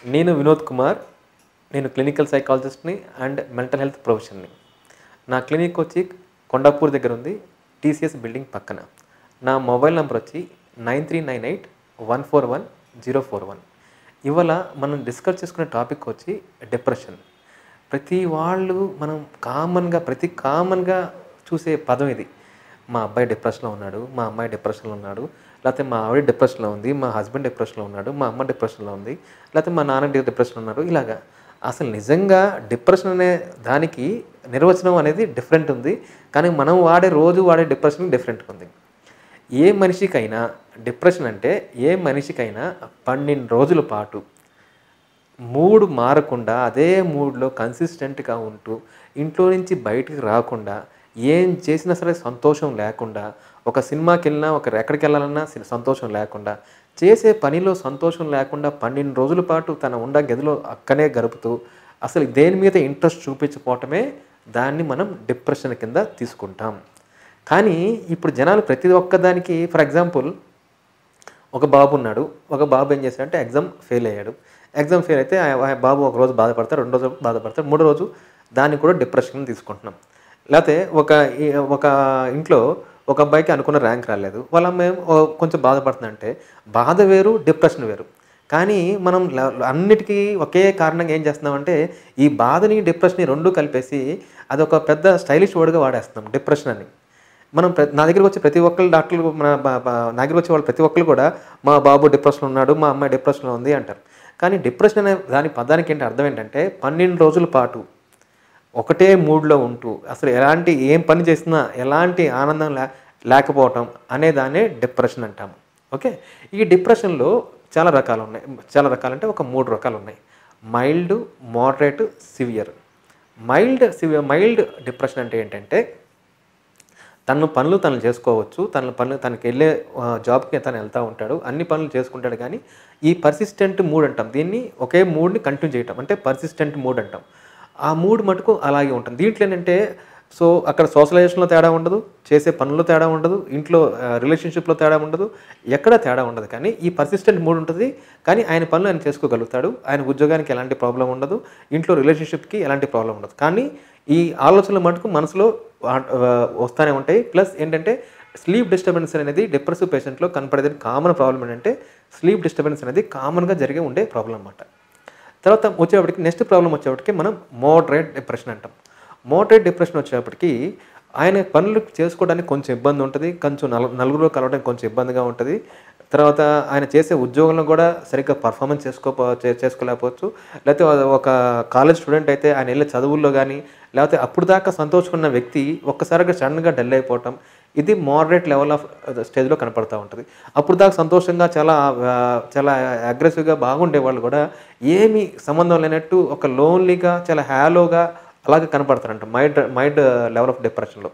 నేను వినోద్ కుమార్ నేను క్లినికల్ సైకాలజిస్ట్ని అండ్ మెంటల్ హెల్త్ ప్రొఫెషన్ని నా క్లినిక్ వచ్చి కొండాపూర్ దగ్గర ఉంది టీసీఎస్ బిల్డింగ్ పక్కన నా మొబైల్ నెంబర్ వచ్చి nine three nine eight one four one zero four one ఇవాళ మనం డిస్కస్ చేసుకునే టాపిక్ వచ్చి డిప్రెషన్ ప్రతి వాళ్ళు మనం కామన్గా ప్రతి కామన్గా చూసే పదం ఇది మా అబ్బాయి డిప్రెషన్లో ఉన్నాడు మా అమ్మాయి డిప్రెషన్లో ఉన్నాడు లేకపోతే మా ఆవిడ డిప్రెషన్లో ఉంది మా హస్బెండ్ డిప్రెషన్లో ఉన్నాడు మా అమ్మ డిప్రెషన్లో ఉంది లేకపోతే మా నాన్న డిప్రెషన్లో ఉన్నారు ఇలాగా అసలు నిజంగా డిప్రెషన్ అనే దానికి నిర్వచనం అనేది డిఫరెంట్ ఉంది కానీ మనం వాడే రోజు వాడే డిప్రెషన్ డిఫరెంట్గా ఉంది ఏ మనిషికైనా డిప్రెషన్ అంటే ఏ మనిషికైనా పన్నెండు రోజుల పాటు మూడు మారకుండా అదే మూడ్లో కన్సిస్టెంట్గా ఉంటూ ఇంట్లో నుంచి బయటికి రాకుండా ఏం చేసినా సరే సంతోషం లేకుండా ఒక సినిమాకి వెళ్ళినా ఒక ఎక్కడికి వెళ్ళాలన్నా సి- సంతోషం లేకుండా చేసే పనిలో సంతోషం లేకుండా పన్నెండు రోజుల పాటు తన ఉండ గదిలో అక్కనే గడుపుతూ అసలు దేని మీద ఇంట్రెస్ట్ చూపించకపోవటమే దాన్ని మనం డిప్రెషన్ కింద తీసుకుంటాం కానీ ఇప్పుడు జనాలు ప్రతి ఒక్కదానికి ఫర్ ఎగ్జాంపుల్ ఒక బాబు ఉన్నాడు ఒక బాబు ఏం చేశాడంటే ఎగ్జామ్ ఫెయిల్ అయ్యాడు ఎగ్జామ్ ఫెయిల్ అయితే ఆ ఆ బాబు ఒక రోజు బాధపడతాడు రెండు రోజు బాధపడతాడు మూడో రోజు దాన్ని కూడా డిప్రెషన్ తీసుకుంటున్నాం లేకపోతే ఒక ఈ- ఒక ఇంట్లో ఒక అబ్బాయికి అనుకున్న ర్యాంక్ రాలేదు వాళ్ళ అమ్మాయి ఓ- కొంచెం బాధపడుతుందంటే బాధ వేరు డిప్రెషన్ వేరు కానీ మనం ల- అన్నిటికీ ఒకే కారణంగా ఏం చేస్తున్నామంటే ఈ బాధని డిప్రెషన్ని రెండు కలిపేసి అదొక పెద్ద స్టైలిష్ వర్డ్గా వాడేస్తున్నాం డిప్రెషన్ అని మనం ప్ర- నా దగ్గరికి వచ్చి ప్రతి ఒక్కరు డాక్టర్లు మన బా- బా- నా దగ్గరికి వచ్చే వాళ్ళు ప్రతి ఒక్కరు కూడా మా బాబు డిప్రెషన్లో ఉన్నాడు మా అమ్మాయి డిప్రెషన్లో ఉంది అంటారు కానీ డిప్రెషన్ అనే దాని పదానికి ఏంటి అర్థం ఏంటంటే పన్నెండు రోజుల పాటు ఒకటే మూడ్లో ఉంటూ అసలు ఎలాంటి ఏం పని చేసినా ఎలాంటి ఆనందం లే లేకపోవటం అనే దాన్నే డిప్రెషన్ అంటాము ఓకే ఈ డిప్రెషన్లో చాలా రకాలు ఉన్నాయి చాలా రకాలు అంటే ఒక మూడు రకాలు ఉన్నాయి mild moderate severe mild severe mild depression అంటే ఏంటంటే తన పనులు తను చేసుకోవచ్చు తన పనులు తనకి వెళ్ళే ఆ, జాబ్కి తను వెళ్తూ ఉంటాడు అన్ని పనులు చేసుకుంటాడు కానీ ఈ పర్సిస్టెంట్ మూడ్ అంటాం దీన్ని ఒకే మూడ్ని కంటిన్యూ చేయటం అంటే పర్సిస్టెంట్ మూడ్ అంటాం ఆ మూడ్ మటుకు అలాగే ఉంటుంది దీంట్లో ఏంటంటే సో అక్కడ సోషలైజేషన్లో తేడా ఉండదు చేసే పనుల్లో తేడా ఉండదు ఇంట్లో రిలేషన్షిప్లో తేడా ఉండదు ఎక్కడ తేడా ఉండదు కానీ ఈ పర్సిస్టెంట్ మూడ్ ఉంటుంది కానీ ఆయన పనులు ఆయన చేసుకోగలుగుతాడు ఆయన ఉద్యోగానికి ఎలాంటి ప్రాబ్లం ఉండదు ఇంట్లో రిలేషన్షిప్కి ఎలాంటి ప్రాబ్లం ఉండదు కానీ ఈ ఆలోచనలు మటుకు మనసులో ఆ- ఆ, వస్తూనే ఉంటాయి ప్లస్ ఏంటంటే స్లీప్ డిస్టర్బెన్స్ అనేది డిప్రెసివ్ పేషెంట్లో కనపడేది కామన్ ప్రాబ్లం ఏంటంటే స్లీప్ డిస్టర్బెన్స్ అనేది కామన్గా జరిగే ఉండే ప్రాబ్లం అన్నమాట తర్వాత వచ్చేప్పటికి నెక్స్ట్ ప్రాబ్లం వచ్చేప్పటికి మనం మోడరేట్ డిప్రెషన్ అంటాం మోడరేట్ డిప్రెషన్ వచ్చేప్పటికి ఆయన పనులు చేసుకోవడానికి కొంచెం ఇబ్బంది ఉంటుంది కొంచెం నలు నలుగురు కలవడానికి కొంచెం ఇబ్బందిగా ఉంటుంది తర్వాత ఆయన చేసే ఉద్యోగంలో కూడా సరిగ్గా పర్ఫార్మెన్స్ చేసుకోపో చే- చేసుకోలేకపోవచ్చు లేకపోతే ఒక కాలేజ్ స్టూడెంట్ అయితే ఆయన వెళ్ళే చదువుల్లో కానీ లేకపోతే అప్పుడు దాకా సంతోషకున్న వ్యక్తి ఒక్కసారిగా సడన్గా డల్ అయిపోవటం ఇది మోడరేట్ లెవెల్ ఆఫ్ స్టేజ్లో కనపడుతూ ఉంటుంది అప్పుడు దాకా సంతోషంగా చాలా ఆ, చాలా అగ్రెసివ్గా బాగుండే వాళ్ళు కూడా ఏమీ సంబంధం లేనట్టు ఒక లోన్లీగా చాలా హ్యాలోగా అలాగే కనపడతారంట మైండ్ మైండ్ లెవెల్ ఆఫ్ డిప్రెషన్లో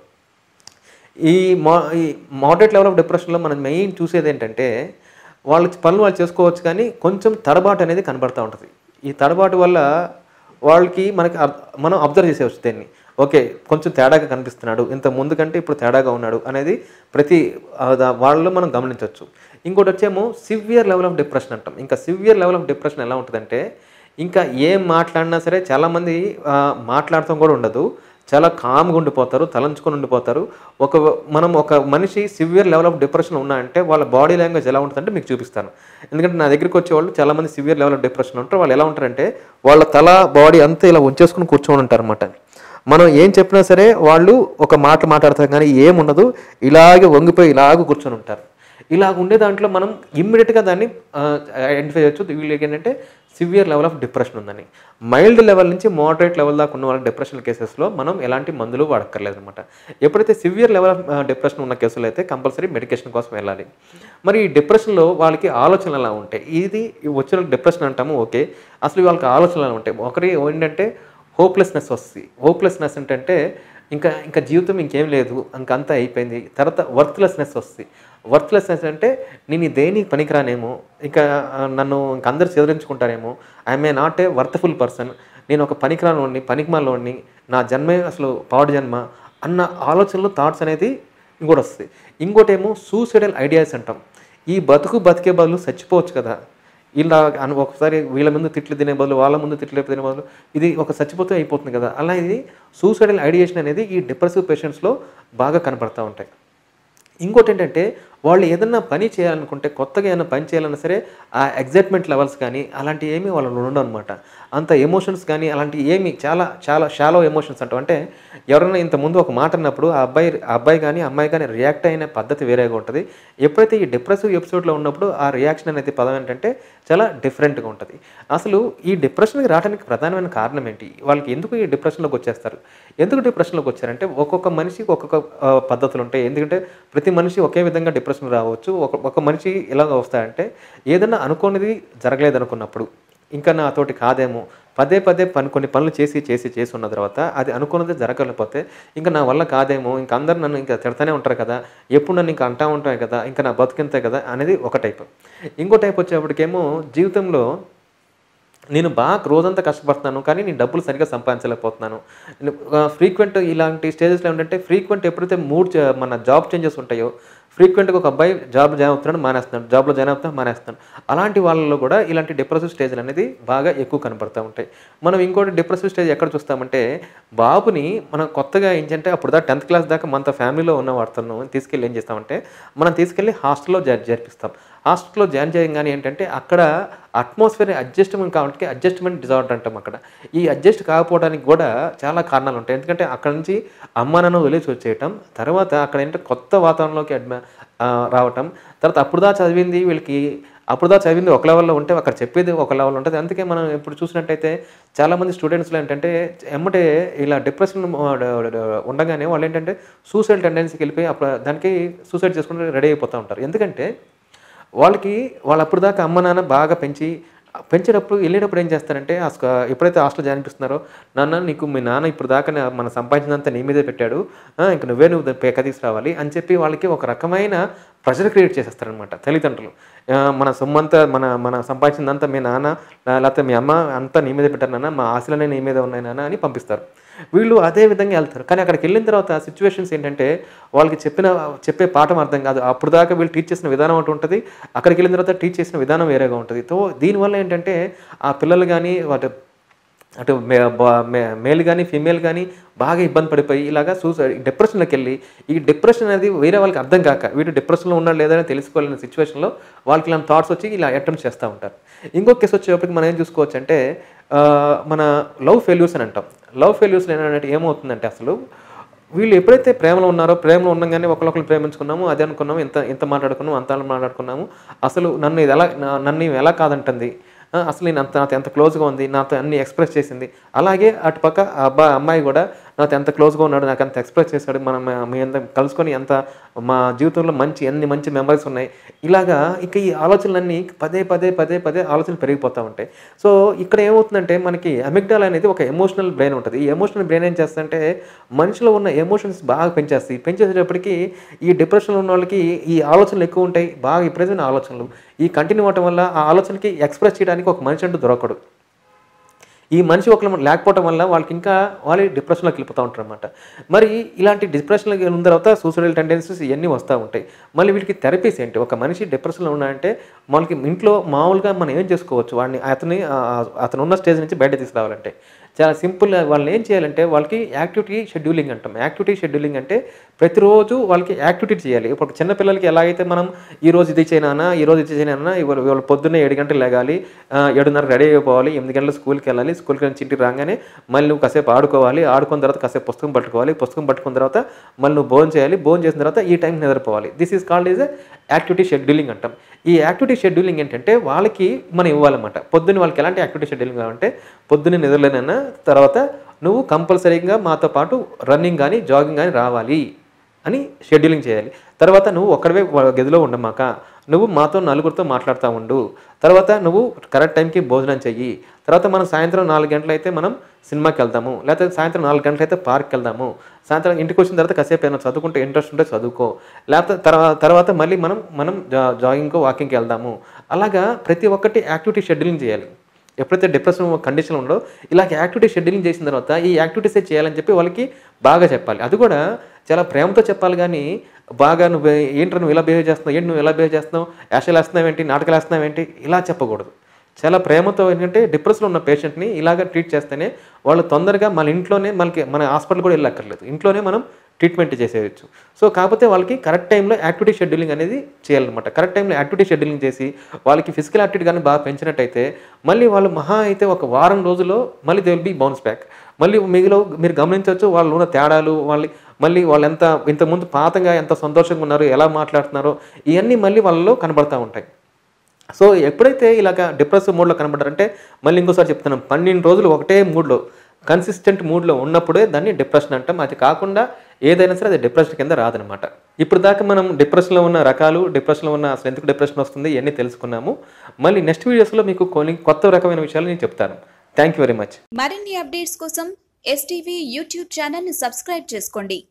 ఈ మో ఈ మోడరేట్ లెవెల్ ఆఫ్ డిప్రెషన్లో మనం మెయిన్ చూసేది ఏంటంటే వాళ్ళ పనులు వాళ్ళు చేసుకోవచ్చు కానీ కొంచెం తడబాటు అనేది కనబడుతూ ఉంటుంది ఈ తడబాటు వల్ల వాళ్ళకి మనకి అబ్- మనం అబ్జర్వ్ చేసేవచ్చు దీన్ని ఓకే కొంచెం తేడాగా కనిపిస్తున్నాడు ఇంత ముందు కంటే ఇప్పుడు తేడాగా ఉన్నాడు అనేది ప్రతి ఆ, దా- వాళ్ళలో మనం గమనించవచ్చు ఇంకోటి వచ్చేమో సివియర్ లెవెల్ ఆఫ్ డిప్రెషన్ అంటాం ఇంకా సివియర్ లెవెల్ ఆఫ్ డిప్రెషన్ ఎలా ఉంటుందంటే ఇంకా ఏం మాట్లాడినా సరే చాలామంది ఆ, మాట్లాడటం కూడా ఉండదు చాలా కామ్గా ఉండిపోతారు తలంచుకొని ఉండిపోతారు ఒక మనం ఒక మనిషి సివియర్ లెవెల్ ఆఫ్ డిప్రెషన్ ఉన్నాయంటే వాళ్ళ బాడీ లాంగ్వేజ్ ఎలా ఉంటుందంటే మీకు చూపిస్తాను ఎందుకంటే నా దగ్గరికి వచ్చేవాళ్ళు చాలామంది సివియర్ లెవెల్ ఆఫ్ డిప్రెషన్ ఉంటారు వాళ్ళు ఎలా ఉంటారంటే వాళ్ళ తల బాడీ అంతా ఇలా ఉంచేసుకుని కూర్చొని ఉంటారు అనమాట మనం ఏం చెప్పినా సరే వాళ్ళు ఒక మాట మాట్లాడతారు కానీ ఏముండదు ఇలాగే వంగిపోయి ఇలాగ కూర్చొని ఉంటారు ఇలాగ ఉండే దాంట్లో మనం ఇమ్మీడియట్గా దాన్ని ఐడెంటిఫై చేయొచ్చు వీళ్ళకి ఏంటంటే సివియర్ లెవెల్ ఆఫ్ డిప్రెషన్ ఉందని మైల్డ్ లెవెల్ నుంచి మోడరేట్ లెవెల్ దాకా ఉన్న వాళ్ళ డిప్రెషన్ కేసెస్లో మనం ఎలాంటి మందులు వాడక్కర్లేదు అనమాట ఎప్పుడైతే సివియర్ లెవెల్ ఆఫ్ డిప్రెషన్ ఉన్న కేసులు అయితే కంపల్సరీ మెడికేషన్ కోసం వెళ్ళాలి మరి ఈ డిప్రెషన్లో వాళ్ళకి ఆలోచనలు ఎలా ఉంటాయి ఇది వచ్చిన డిప్రెషన్ అంటాము ఓకే అసలు వాళ్ళకి ఆలోచనలు ఎలా ఉంటాయి ఒకటి ఏంటంటే హోప్లెస్నెస్ వస్తుంది హోప్లెస్నెస్ ఏంటంటే ఇంకా ఇంకా జీవితం ఇంకేం లేదు ఇంకంతా అయిపోయింది తర్వాత వర్త్లెస్నెస్ వస్తుంది వర్త్లెస్నెస్ అంటే నేను ఈ దేనికి పనికిరానేమో ఇంకా ఆ, నన్ను ఇంక అందరు చెదిరించుకుంటారేమో I may not a worthful person నేను ఒక పనికిరానోడిని పనికిమాలోని నా జన్మే అసలు పాడు జన్మ అన్న ఆలోచనలు థాట్స్ అనేది ఇంకోటి వస్తుంది ఇంకోటి ఏమో సూసైడల్ ఐడియాస్ అంటాం ఈ బతుకు బతికే బదులు చచ్చిపోవచ్చు కదా ఇలా అను ఒకసారి వీళ్ళ ముందు తిట్లు తినే బదులు వాళ్ళ ముందు తిట్లు తినే బదులు ఇది ఒక చచ్చిపోతే అయిపోతుంది కదా అలా ఇది సూసైడల్ ఐడియేషన్ అనేది ఈ డిప్రెసివ్ పేషెంట్స్లో బాగా కనపడతా ఉంటాయి ఇంకోటి ఏంటంటే వాళ్ళు ఏదన్నా పని చేయాలనుకుంటే కొత్తగా ఏదైనా పని చేయాలన్నా సరే ఆ ఎగ్జైట్మెంట్ లెవెల్స్ కానీ అలాంటి ఏమీ వాళ్ళు ఉండవు అనమాట అంత ఎమోషన్స్ కానీ అలాంటి ఏమి చాలా చాలా షాలో ఎమోషన్స్ అంటాం అంటే ఎవరైనా ఇంత ముందు ఒక మాట అన్నప్పుడు ఆ అబ్బాయి ఆ అబ్బాయి కానీ అమ్మాయి కానీ రియాక్ట్ అయిన పద్ధతి వేరేగా ఉంటుంది ఎప్పుడైతే ఈ డిప్రెసివ్ ఎపిసోడ్లో ఉన్నప్పుడు ఆ రియాక్షన్ అనేది పదం ఏంటంటే చాలా డిఫరెంట్గా ఉంటుంది అసలు ఈ డిప్రెషన్కి రావడానికి ప్రధానమైన కారణం ఏంటి వాళ్ళకి ఎందుకు ఈ డిప్రెషన్లోకి వచ్చేస్తారు ఎందుకు డిప్రెషన్లోకి వచ్చారంటే ఒక్కొక్క మనిషికి ఒక్కొక్క ఆ, పద్ధతులు ఉంటాయి ఎందుకంటే ప్రతి మనిషి ఒకే విధంగా డిప్రెషన్ రావచ్చు ఒక ఒక మనిషి ఎలాగ వస్తాయంటే ఏదైనా అనుకోనిది జరగలేదు అనుకున్నప్పుడు ఇంకా నాతోటి కాదేమో పదే పదే పని కొన్ని పనులు చేసి చేసి చేసి ఉన్న తర్వాత అది అనుకున్నది జరగకపోతే ఇంకా నా వల్ల కాదేమో ఇంకా అందరు నన్ను ఇంకా తిడతానే ఉంటారు కదా ఎప్పుడు నన్ను ఇంకా అంటా ఉంటాయి కదా ఇంకా నా బతుకింతే కదా అనేది ఒక టైప్ ఇంకో టైప్ వచ్చేప్పటికేమో జీవితంలో నేను బాగా రోజంతా కష్టపడుతున్నాను కానీ నేను డబ్బులు సరిగ్గా సంపాదించలేకపోతున్నాను ఫ్రీక్వెంట్ ఇలాంటి స్టేజెస్లో ఏంటంటే ఫ్రీక్వెంట్ ఎప్పుడైతే మూడ్ చే- మన జాబ్ చేంజెస్ ఉంటాయో ఫ్రీక్వెంట్గా ఒక అబ్బాయి జాబ్ జాయిన్ అవుతున్నాడు మానేస్తున్నాడు జాబ్లో జాయిన్ అవుతున్నాడు మానేస్తున్నాడు అలాంటి వాళ్ళలో కూడా ఇలాంటి డిప్రెసివ్ స్టేజ్లు అనేది బాగా ఎక్కువ కనపడుతూ ఉంటాయి మనం ఇంకోటి డిప్రెసివ్ స్టేజ్ ఎక్కడ చూస్తామంటే బాబుని మనం కొత్తగా ఏంటంటే అప్పుడు దాకా టెన్త్ క్లాస్ దాకా మనతో ఫ్యామిలీలో ఉన్న వాడుతున్నాం తీసుకెళ్ళి ఏం చేస్తామంటే మనం తీసుకెళ్ళి హాస్టల్లో జర్ జరిపిస్తాం హాస్టల్లో జాయిన్ చేయగానే ఏంటంటే అక్కడ అట్మాస్ఫియర్ అడ్జస్ట్మెంట్ కాబట్టి అడ్జస్ట్మెంట్ డిజార్డర్ అంటాం అక్కడ ఈ అడ్జస్ట్ కాకపోవడానికి కూడా చాలా కారణాలు ఉంటాయి ఎందుకంటే అక్కడ నుంచి అమ్మ నాన్న వదిలేసి వచ్చేయటం తర్వాత అక్కడ ఏంటంటే కొత్త వాతావరణంలోకి అడ్మ ఆ, రావటం తర్వాత అప్పుడుదా చదివింది వీళ్ళకి అప్పుడుదా చదివింది ఒక లెవెల్లో ఉంటే అక్కడ చెప్పేది ఒక లెవెల్ ఉంటుంది అందుకే మనం ఇప్పుడు చూసినట్టయితే చాలామంది స్టూడెంట్స్లో ఏంటంటే ఎమ్మటే ఇలా డిప్రెషన్ ఉండగానే వాళ్ళు ఏంటంటే సూసైడ్ టెండెన్సీకి వెళ్ళిపోయి అప్పుడు దానికి సూసైడ్ చేసుకుంటే రెడీ అయిపోతూ ఉంటారు ఎందుకంటే వాళ్ళకి వాళ్ళు అప్పుడు దాకా అమ్మ నాన్న బాగా పెంచి పెంచేటప్పుడు వెళ్ళేటప్పుడు ఏం చేస్తారంటే ఆ స్క- ఎప్పుడైతే హాస్టల్ జాయిన్ చేస్తున్నారో నాన్న నీకు మీ నాన్న ఇప్పుడు దాకా నా- మన సంపాదించినంత నీ మీదే పెట్టాడు ఆ, ఇంక నువ్వే నువ్వు దాన్ని పేక తీసుకురావాలి అని చెప్పి వాళ్ళకి ఒక రకమైన ప్రెషర్ క్రియేట్ చేసేస్తారనమాట తల్లిదండ్రులు ఆ, మన సొమ్మంతా మన మన సంపాదించిందంతా మీ నాన్న ఆ, లేకపోతే మీ అమ్మ అంతా నీ మీద పెట్టారు నాన్న మా ఆశలనే నీ మీద ఉన్నాయి నాన్న అని పంపిస్తారు వీళ్ళు అదే విధంగా వెళ్తారు కానీ అక్కడికి వెళ్ళిన తర్వాత సిచ్యువేషన్స్ ఏంటంటే వాళ్ళకి చెప్పిన చెప్పే పాఠం అర్థం కాదు అప్పుడు దాకా వీళ్ళు టీచ్ చేసిన విధానం ఒకటి ఉంటుంది అక్కడికి వెళ్ళిన తర్వాత టీచ్ చేసిన విధానం వేరేగా ఉంటుంది సో దీనివల్ల ఏంటంటే ఆ పిల్లలు కానీ వాటి అటు మే బా- మే- మేల్ కానీ ఫీమేల్ కానీ బాగా ఇబ్బంది పడిపోయి ఇలాగా సూసైడ్ డిప్రెషన్లోకి వెళ్ళి ఈ డిప్రెషన్ అనేది వేరే వాళ్ళకి అర్థం కాక వీడు డిప్రెషన్లో ఉన్నాడు లేదని తెలుసుకోలేని సిచ్యువేషన్లో వాళ్ళకి ఇలాంటి థాట్స్ వచ్చి ఇలా అటెంప్ట్ చేస్తూ ఉంటారు ఇంకో కేసు వచ్చేటప్పటికి మనం ఏం చూసుకోవచ్చు అంటే ఆ, మన లవ్ ఫెయిల్యూర్స్ అని అంటాం లవ్ ఫెయిల్యూర్స్ ఏంటంటే ఏమవుతుందంటే అసలు వీళ్ళు ఎప్పుడైతే ప్రేమలో ఉన్నారో ప్రేమలో ఉండగానే ఒకరికొకరు ప్రేమించుకున్నాము అదే అనుకున్నాము ఇంత ఇంత మాట్లాడుకున్నాము అంత మాట్లాడుకున్నాము అసలు నన్ను ఇది ఎలా నా- నన్ను ఇవి ఎలా కాదంటుంది ఆ, అసలు నేను అంత నాతో ఎంత క్లోజ్గా ఉంది నాతో అన్ని ఎక్స్ప్రెస్ చేసింది అలాగే అటుపక్క ఆ అబ్బాయి అమ్మాయి కూడా నాతో ఎంత క్లోజ్గా ఉన్నాడు నాకు అంత ఎక్స్ప్రెస్ చేశాడు మనం మీ ఎంత కలుసుకొని ఎంత మా జీవితంలో మంచి ఎన్ని మంచి మెమరీస్ ఉన్నాయి ఇలాగా ఇక ఈ ఆలోచనలన్నీ పదే పదే పదే పదే ఆలోచనలు పెరిగిపోతూ ఉంటాయి సో ఇక్కడ ఏమవుతుందంటే మనకి అమిగ్డాల్ అనేది ఒక ఎమోషనల్ బ్రెయిన్ ఉంటుంది ఈ ఎమోషనల్ బ్రెయిన్ ఏం చేస్తుందంటే మనిషిలో ఉన్న ఎమోషన్స్ బాగా పెంచేస్తాయి పెంచేసేటప్పటికి ఈ డిప్రెషన్లో ఉన్న వాళ్ళకి ఈ ఆలోచనలు ఎక్కువ ఉంటాయి బాగా విపరీతమైన ఆలోచనలు ఈ కంటిన్యూ అవ్వటం వల్ల ఆ ఆలోచనకి ఎక్స్ప్రెస్ చేయడానికి ఒక మనిషి అంటూ దొరకడు ఈ మనిషి ఒకరు లేకపోవడం వల్ల వాళ్ళకి ఇంకా వాళ్ళు డిప్రెషన్లోకి వెళ్ళిపోతూ ఉంటారు అనమాట మరి ఇలాంటి డిప్రెషన్లోకి ఉన్న తర్వాత సూసైడల్ టెండెన్సీస్ ఇవన్నీ వస్తూ ఉంటాయి మళ్ళీ వీటికి థెరపీస్ ఏంటి ఒక మనిషి డిప్రెషన్లో ఉన్నాడంటే మనకి ఇంట్లో మామూలుగా మనం ఏం చేసుకోవచ్చు వాడిని అతని ఆ, అతను ఉన్న స్టేజ్ నుంచి బయట తీసుకురావాలంటే చాలా సింపుల్ వాళ్ళని ఏం చేయాలంటే వాళ్ళకి యాక్టివిటీ షెడ్యూలింగ్ అంటాం యాక్టివిటీ షెడ్యూలింగ్ అంటే ప్రతిరోజు వాళ్ళకి యాక్టివిటీ చేయాలి ఇప్పుడు చిన్న పిల్లలకి ఎలా అయితే మనం ఈ రోజు ఇది చేయనా ఈ రోజు ఇది చేయనా ఇవాళ ఇవాళ పొద్దున్నే ఏడు గంటలు లేగాలి ఆ, ఏడున్నర రెడీ అయిపోవాలి ఎనిమిది గంటల స్కూల్కి వెళ్ళాలి స్కూల్కి నుంచి ఇంటికి రాగానే మళ్ళీ నువ్వు కాసేపు ఆడుకోవాలి ఆడుకున్న తర్వాత కాసేపు పుస్తకం పట్టుకోవాలి పుస్తకం పట్టుకున్న తర్వాత మళ్ళీ నువ్వు భోజనం చేయాలి భోజనం చేసిన తర్వాత ఈ టైం నిద్రపోవాలి this is called is activity scheduling అంటాం ఈ యాక్టివిటీ షెడ్యూలింగ్ ఏంటంటే వాళ్ళకి మనం ఇవ్వాలన్నమాట పొద్దున్న వాళ్ళకి ఎలాంటి యాక్టివిటీ షెడ్యూలింగ్ కావాలంటే పొద్దున్న నిద్రలేనైనా తర్వాత నువ్వు కంపల్సరీగా మాతో పాటు రన్నింగ్ కానీ జాగింగ్ కానీ రావాలి అని షెడ్యూలింగ్ చేయాలి తర్వాత నువ్వు ఒక్కడవే వా- గదిలో ఉండమాక నువ్వు మాతో నలుగురితో మాట్లాడుతూ ఉండు తర్వాత నువ్వు కరెక్ట్ టైంకి భోజనం చెయ్యి తర్వాత మనం సాయంత్రం నాలుగు గంటలు అయితే మనం సినిమాకి వెళ్దాము లేకపోతే సాయంత్రం నాలుగు గంటలు అయితే పార్క్కి వెళ్దాము సాయంత్రం ఇంటికి వచ్చిన తర్వాత కాసేపు ఏమైనా చదువుకుంటే ఇంట్రెస్ట్ ఉంటే చదువుకో లేకపోతే తర్వాత తర్వాత మళ్ళీ మనం మనం జా జాగింగ్కో వాకింగ్కి వెళ్దాము అలాగా ప్రతి ఒక్కటి యాక్టివిటీ షెడ్యూలింగ్ చేయాలి ఎప్పుడైతే డిప్రెషన్ కండిషన్ ఉండో ఇలా యాక్టివిటీ షెడ్యూలింగ్ చేసిన తర్వాత ఈ యాక్టివిటీసే చేయాలని చెప్పి వాళ్ళకి బాగా చెప్పాలి అది కూడా చాలా ప్రేమతో చెప్పాలి కానీ బాగా నువ్వు ఏంటి నువ్వు ఇలా బిహేవ్ చేస్తున్నావు ఏంటి నువ్వు ఇలా బిహేవ్ చేస్తున్నావు యాషలు వేస్తున్నావు ఏంటి నాటకాలు వేస్తున్నావు ఏంటి ఇలా చెప్పకూడదు చాలా ప్రేమతో ఏంటంటే డిప్రెస్లో ఉన్న పేషెంట్ని ఇలాగ ట్రీట్ చేస్తేనే వాళ్ళు తొందరగా మన ఇంట్లోనే మనకి మన హాస్పిటల్ కూడా వెళ్ళక్కర్లేదు ఇంట్లోనే మనం ట్రీట్మెంట్ చేసేయచ్చు సో కాకపోతే వాళ్ళకి కరెక్ట్ టైంలో యాక్టివిటీ షెడ్యూలింగ్ అనేది చేయాలన్నమాట కరెక్ట్ టైంలో యాక్టివిటీ షెడ్యూలింగ్ చేసి వాళ్ళకి ఫిజికల్ యాక్టివిటీ కానీ బాగా పెంచినట్టయితే మళ్ళీ వాళ్ళు మహా అయితే ఒక వారం రోజుల్లో మళ్ళీ they will be bounce back మళ్ళీ మిగిలిన మీరు గమనించవచ్చు వాళ్ళు ఉన్న తేడాలు వాళ్ళి మళ్ళీ వాళ్ళు ఎంత ఇంతకుముందు పాతంగా ఎంత సంతోషంగా ఉన్నారు ఎలా మాట్లాడుతున్నారో ఇవన్నీ మళ్ళీ వాళ్ళలో కనబడతా ఉంటాయి సో ఎప్పుడైతే ఇలాగ డిప్రెసివ్ మూడ్లో కనబడ్డారంటే మళ్ళీ ఇంకోసారి చెప్తున్నాం పన్నెండు రోజులు ఒకటే మూడ్లో కన్సిస్టెంట్ మూడ్లో ఉన్నప్పుడే దాన్ని డిప్రెషన్ అంటాం అది కాకుండా ఏదైనా సరే అది డిప్రెషన్ కింద రాదనమాట ఇప్పుడు దాకా మనం డిప్రెషన్లో ఉన్న రకాలు డిప్రెషన్లో ఉన్న అసలు ఎందుకు డిప్రెషన్ వస్తుంది ఇవన్నీ తెలుసుకున్నాము మళ్ళీ నెక్స్ట్ వీడియోస్లో మీకు కొన్ని కొత్త రకమైన విషయాలు నేను చెప్తాను థ్యాంక్ యూ వెరీ మచ్ మరిన్ని అప్డేట్స్ కోసం ఎస్టీవీ యూట్యూబ్ ఛానల్ని సబ్స్క్రైబ్ చేసుకోండి